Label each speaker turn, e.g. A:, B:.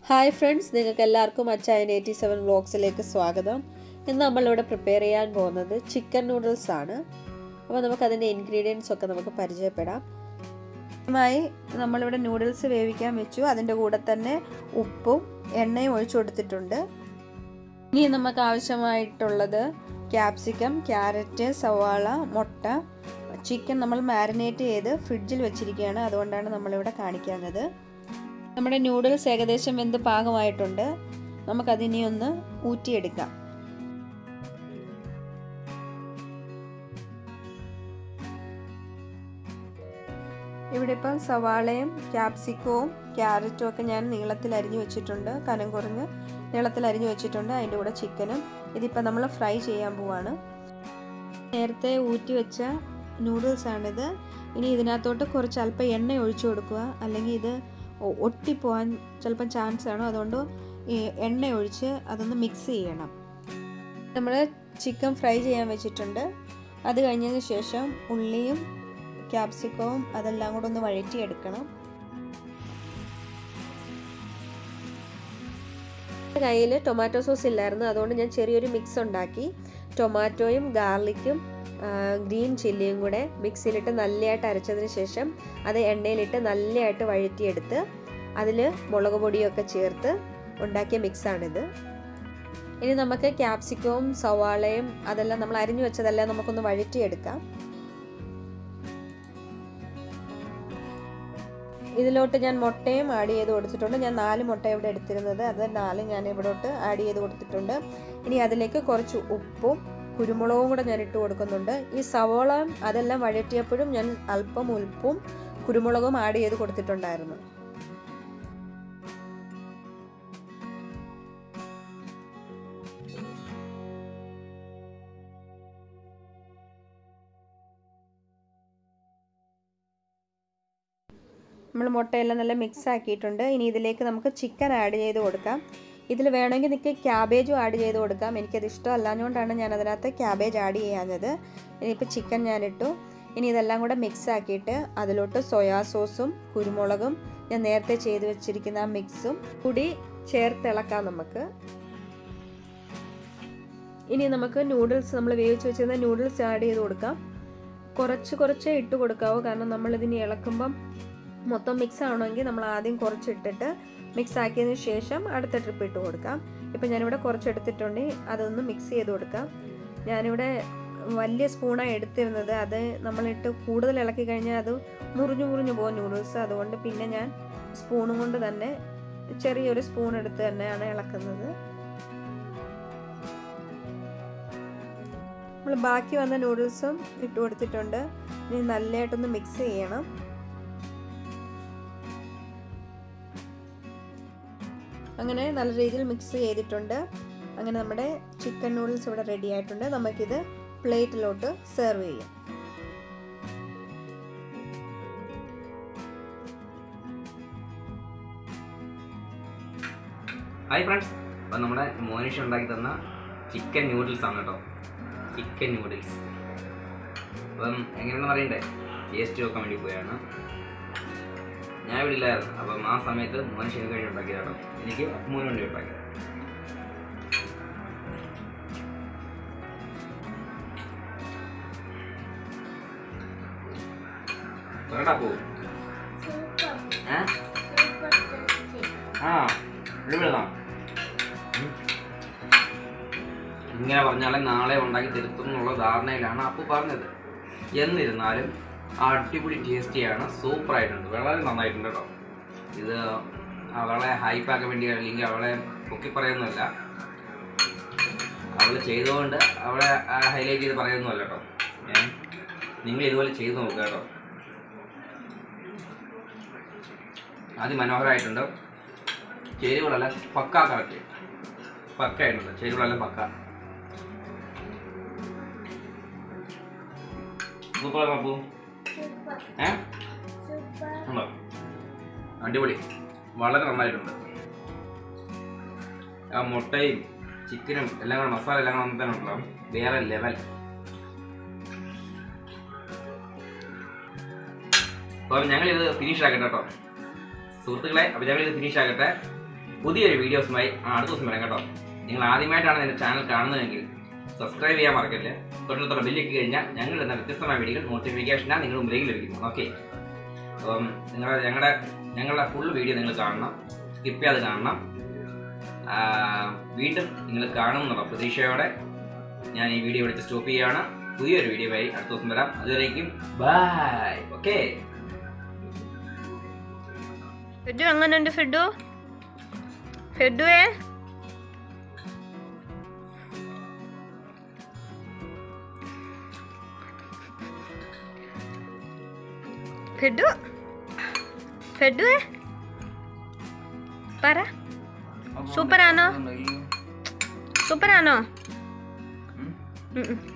A: Hi friends നിങ്ങൾക്ക് എല്ലാവർക്കും അച്ചായൻ എയ്റ്റി സെവൻ വ്ളോഗ്സിലേക്ക് സ്വാഗതം ഇന്ന് നമ്മളിവിടെ പ്രിപ്പയർ ചെയ്യാൻ പോകുന്നത് ചിക്കൻ നൂഡിൽസ് ആണ് അപ്പോൾ നമുക്ക് അതിൻ്റെ ഇൻഗ്രീഡിയൻസ് ഒക്കെ നമുക്ക് പരിചയപ്പെടാം ആദ്യമായി നമ്മളിവിടെ നൂഡിൽസ് വേവിക്കാൻ വെച്ചു അതിൻ്റെ കൂടെ തന്നെ ഉപ്പും എണ്ണയും ഒഴിച്ചു കൊടുത്തിട്ടുണ്ട് ഇനി നമുക്ക് ആവശ്യമായിട്ടുള്ളത് ക്യാപ്സിക്കം ക്യാരറ്റ് സവാള മുട്ട ചിക്കൻ നമ്മൾ മാരിനേറ്റ് ചെയ്ത് ഫ്രിഡ്ജിൽ വെച്ചിരിക്കുകയാണ് അതുകൊണ്ടാണ് നമ്മളിവിടെ കാണിക്കുന്നത് നമ്മുടെ നൂഡിൽസ് ഏകദേശം വെന്ത് പാകമായിട്ടുണ്ട് നമുക്കതിനെ ഒന്ന് ഊറ്റിയെടുക്കാം ഇവിടെ ഇപ്പം സവാളയും ക്യാപ്സിക്കവും ക്യാരറ്റും ഒക്കെ ഞാൻ നീളത്തിൽ അരിഞ്ഞു വെച്ചിട്ടുണ്ട് കനം കുറഞ്ഞ് നീളത്തിൽ അരിഞ്ഞു വെച്ചിട്ടുണ്ട് അതിൻ്റെ കൂടെ ചിക്കനും ഇതിപ്പോൾ നമ്മൾ ഫ്രൈ ചെയ്യാൻ പോവാണ് നേരത്തെ ഊറ്റി വെച്ച നൂഡിൽസാണിത് ഇനി ഇതിനകത്തോട്ട് കുറച്ച് അല്പം എണ്ണ ഒഴിച്ചു കൊടുക്കുക അല്ലെങ്കിൽ ഇത് ഒട്ടിപ്പോവാൻ ചിലപ്പം ചാൻസ് ആണ് അതുകൊണ്ട് ഈ എണ്ണ ഒഴിച്ച് അതൊന്ന് മിക്സ് ചെയ്യണം നമ്മൾ ചിക്കൻ ഫ്രൈ ചെയ്യാൻ വെച്ചിട്ടുണ്ട് അത് കഴിഞ്ഞതിന് ശേഷം ഉള്ളിയും ക്യാപ്സിക്കവും അതെല്ലാം കൂടെ ഒന്ന് വഴറ്റിയെടുക്കണം കയ്യിൽ ടൊമാറ്റോ സോസ് ഇല്ലായിരുന്നു അതുകൊണ്ട് ഞാൻ ചെറിയൊരു മിക്സ് ഉണ്ടാക്കി ടൊമാറ്റോയും ഗാർലിക്കും ഗ്രീൻ ചില്ലിയും കൂടെ മിക്സിയിലിട്ട് നല്ലതായിട്ട് അരച്ചതിന് ശേഷം അത് എണ്ണയിലിട്ട് നല്ലതായിട്ട് വഴറ്റിയെടുത്ത് അതിൽ മുളക് പൊടിയൊക്കെ ചേർത്ത് ഉണ്ടാക്കിയ മിക്സാണിത് ഇനി നമുക്ക് ക്യാപ്സിക്കവും സവാളയും അതെല്ലാം നമ്മൾ അരിഞ്ഞു വെച്ചതെല്ലാം നമുക്കൊന്ന് വഴറ്റിയെടുക്കാം ഇതിലോട്ട് ഞാൻ മുട്ടയും ആഡ് ചെയ്ത് കൊടുത്തിട്ടുണ്ട് ഞാൻ നാല് മുട്ട ഇവിടെ എടുത്തിരുന്നത് അത് നാല് ഞാൻ ഇവിടോട്ട് ആഡ് ചെയ്ത് കൊടുത്തിട്ടുണ്ട് ഇനി അതിലേക്ക് കുറച്ച് ഉപ്പും കുരുമുളകും കൂടെ ഞാൻ ഇട്ട് കൊടുക്കുന്നുണ്ട് ഈ സവോള അതെല്ലാം വഴറ്റിയപ്പോഴും ഞാൻ അല്പം ഉൽപ്പും കുരുമുളകും ആഡ് ചെയ്ത് കൊടുത്തിട്ടുണ്ടായിരുന്നു നമ്മൾ മുട്ടയെല്ലാം നല്ല മിക്സ് ആക്കിയിട്ടുണ്ട് ഇനി ഇതിലേക്ക് നമുക്ക് ചിക്കൻ ആഡ് ചെയ്ത് കൊടുക്കാം ഇതിൽ വേണമെങ്കിൽ നിങ്ങൾക്ക് ക്യാബേജും ആഡ് ചെയ്ത് കൊടുക്കാം എനിക്കത് ഇഷ്ടമല്ലാഞ്ഞുകൊണ്ടാണ് ഞാൻ അതിനകത്ത് ക്യാബേജ് ആഡ് ചെയ്യാഞ്ഞത് ഇനിയിപ്പോൾ ചിക്കൻ ഞാനിട്ടു ഇനി ഇതെല്ലാം കൂടെ മിക്സ് ആക്കിയിട്ട് അതിലോട്ട് സോയാ സോസും കുരുമുളകും ഞാൻ നേരത്തെ ചെയ്ത് വെച്ചിരിക്കുന്ന ആ മിക്സും കൂടി ചേർത്തിളക്കാം നമുക്ക് ഇനി നമുക്ക് നൂഡിൽസ് നമ്മൾ വേവിച്ച് വെച്ചിരുന്ന നൂഡിൽസ് ആഡ് ചെയ്ത് കൊടുക്കാം കുറച്ച് കുറച്ച് ഇട്ട് കൊടുക്കാവൂ കാരണം നമ്മളിതിന് ഇളക്കുമ്പം മൊത്തം മിക്സ് ആവണമെങ്കിൽ നമ്മൾ ആദ്യം കുറച്ചിട്ടിട്ട് മിക്സ് ആക്കിയതിന് ശേഷം അടുത്ത ട്രിപ്പ് ഇട്ട് കൊടുക്കാം ഇപ്പം ഞാനിവിടെ കുറച്ച് എടുത്തിട്ടുണ്ട് അതൊന്ന് മിക്സ് ചെയ്ത് കൊടുക്കാം ഞാനിവിടെ വലിയ സ്പൂണാണ് എടുത്തിരുന്നത് അത് നമ്മളിട്ട് കൂടുതൽ ഇളക്കി കഴിഞ്ഞാൽ അത് മുറിഞ്ഞു മുറിഞ്ഞു പോകും നൂഡിൽസ് അതുകൊണ്ട് പിന്നെ ഞാൻ സ്പൂണും കൊണ്ട് തന്നെ ചെറിയൊരു സ്പൂൺ എടുത്ത് തന്നെയാണ് ഇളക്കുന്നത് നമ്മൾ ബാക്കി വന്ന നൂഡിൽസും ഇട്ട് കൊടുത്തിട്ടുണ്ട് ഇനി നല്ലതായിട്ടൊന്ന് മിക്സ് ചെയ്യണം അങ്ങനെ നല്ല രീതിയിൽ മിക്സ് ചെയ്തിട്ടുണ്ട് അങ്ങനെ നമ്മുടെ ചിക്കൻ നൂഡിൽസ് ഇവിടെ റെഡി ആയിട്ടുണ്ട് നമുക്കിത് പ്ലേറ്റിലോട്ട് സെർവ് ചെയ്യാം
B: ഹായ് ഫ്രണ്ട്സ് അപ്പം നമ്മുടെ മോനിഷ് ഉണ്ടാക്കി തന്ന ചിക്കൻ നൂഡിൽസ് ആണ് കേട്ടോ ചിക്കൻ നൂഡിൽസ് അപ്പം എങ്ങനെയാണെന്ന് അറിയണ്ടേ ടേസ്റ്റ് നോക്കാൻ വേണ്ടി പോയാണ് ഞാൻ ഇവിടെ ഇല്ലായിരുന്നു അപ്പം ആ സമയത്ത് മോനിഷ് എനിക്ക് വേണ്ടി ഉണ്ടാക്കിയതാണ് എനിക്ക് മോന് വേണ്ടി ഉണ്ടാക്കിയത് പറയടാ പോ ഏ ആ ഇവിടെതാ ഇങ്ങനെ പറഞ്ഞാലേ നാളെ ഉണ്ടാക്കി തരുത്തും എന്നുള്ള ധാരണയിലാണ് അപ്പു പറഞ്ഞത് എന്നിരുന്നാലും അടിപൊളി ടേസ്റ്റിയാണ് സൂപ്പർ ആയിട്ടുണ്ട് വളരെ നന്നായിട്ടുണ്ട് കേട്ടോ ഇത് അവളെ ഹൈപ്പാക്കാൻ വേണ്ടി അല്ലെങ്കിൽ അവളെ പൊക്കി പറയുന്നതല്ല അവൾ ചെയ്തുകൊണ്ട് അവളെ ഹൈലൈറ്റ് ചെയ്ത് പറയുന്നതല്ല കേട്ടോ ഏ നിങ്ങൾ ഇതുപോലെ ചെയ്ത് നോക്കുക കേട്ടോ അതിമനോഹരമായിട്ടുണ്ട് ചേരുവകളെല്ലാം പക്ക കറക്റ്റ് പക്ക ആയിട്ടുണ്ട് ചേരുവകളെല്ലാം പക്ക സൂപ്പർ പപ്പു ഏ ഉണ്ടോ അടിപൊളി വളരെ നന്നായിട്ടുണ്ട് ആ മുട്ടയും ചിക്കനും എല്ലാം കൂടെ മസാല എല്ലാം കൂടെ തന്നെ ഉണ്ടല്ലോ വേറെ ലെവൽ അപ്പം ഞങ്ങളിത് ഫിനിഷ് ആക്കട്ടെ കേട്ടോ സുഹൃത്തുക്കളെ അപ്പം ഞങ്ങളിത് ഫിനിഷ് ആക്കട്ടെ പുതിയൊരു വീഡിയോസുമായി അടുത്ത ദിവസം വരാം കേട്ടോ നിങ്ങൾ ആദ്യമായിട്ടാണ് എൻ്റെ ചാനൽ കാണുന്നതെങ്കിൽ സബ്സ്ക്രൈബ് ചെയ്യാൻ മറക്കല്ലേ തൊട്ടടുത്തുള്ള ബില്ലിക്ക് കഴിഞ്ഞാൽ ഞങ്ങൾ എന്ന വ്യത്യസ്തമായ വീഡിയോകൾ നോട്ടിഫിക്കേഷനാണ് നിങ്ങളുടെ മുമ്പിലേക്ക് ലഭിക്കുന്നത് ഓക്കെ അപ്പം നിങ്ങളുടെ ഞങ്ങളുടെ ഞങ്ങളുടെ ഫുൾ വീഡിയോ നിങ്ങൾ കാണണം സ്കിപ്പ് ചെയ്യാതെ കാണണം ആ, വീണ്ടും നിങ്ങൾ കാണുമെന്നുള്ള പ്രതീക്ഷയോടെ ഞാൻ ഈ വീഡിയോ എടുത്ത് സ്റ്റോപ്പ് ചെയ്യുകയാണ് പുതിയൊരു വീഡിയോ ആയി അടുത്ത ദിവസം വരാം അതുവരേക്കും ബൈ ഓക്കെ
C: ഫെഡു എങ്ങനെയുണ്ട് ഫെഡു ഫെഡുവേ ഫെഡു ഫെഡുവേ പറ സൂപ്പറാണോ സൂപ്പറാണോ ഉം ഉം.